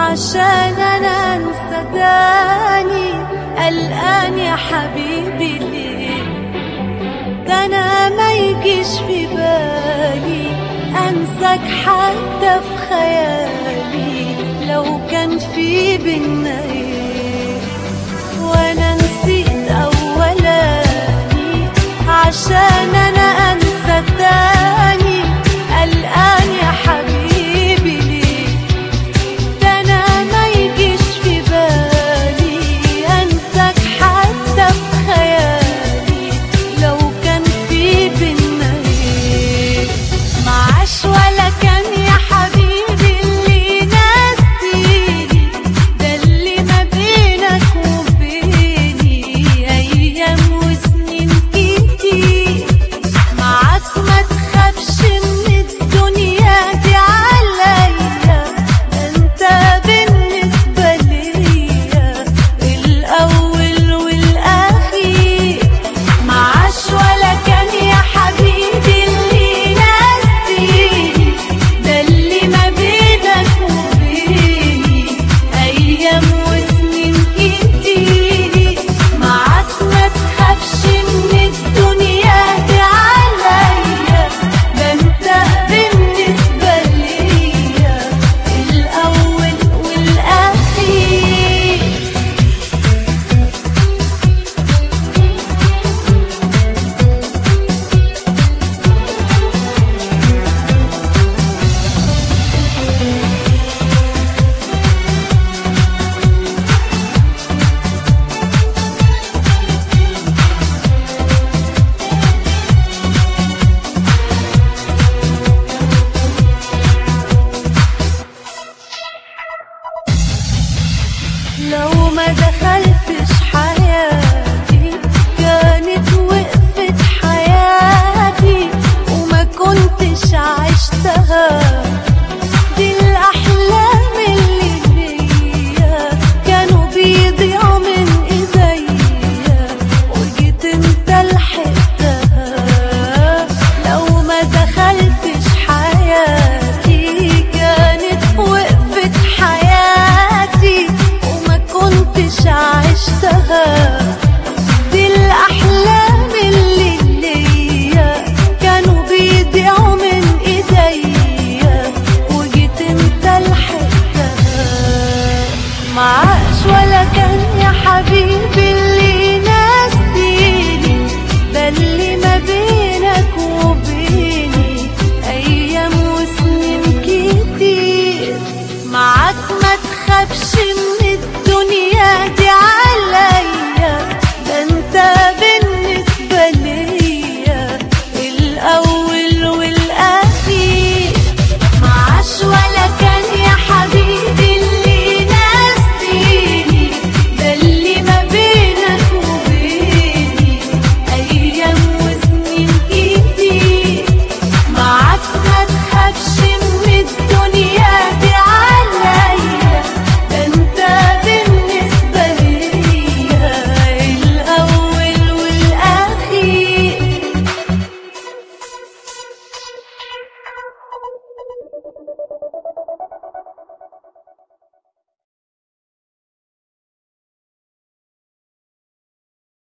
عشان انا انسى تاني قلقان يا حبيبي ليه ده انا ما يجيش في بالي انساك حتى في خيالي لو كان في بينا ايه وانا نسيت اولاني عشان انا انسى تاني قلقان يا حبيبي ليه ده انا ما يجيش في بالي انساك حتى في خيالي لو كان في بينا ايه معاش ولا كان يا حبيبي اللي ناسيني ده اللي ما بينك وبيني ايام وسنين كتير معاك ما تخافش من الدنيا دي عليا انت بالنسبة ليا الاول والاخير معاش ولا كان يا حبيبي اللي ناسيني ده اللي ما بينك وبيني ايام وسنين كتير معاك ما تخافش من الدنيا دي عليا ده انت بالنسبة ليا الاول والاخير لو ما دخلتش حياتي كانت وقفت حياتي وما كنتش عشتها دي الأحلام اللي ليا كانوا بيضيعوا من إيديا وجيت انت لحقتها لو ما دخلتش حياتي كانت وقفت حياتي وما كنتش عشتها دي الأحلام اللي ليا كانوا بيضيعوا من إيديا وجيت انت لحقتها معاش ولا كان يا حبيبي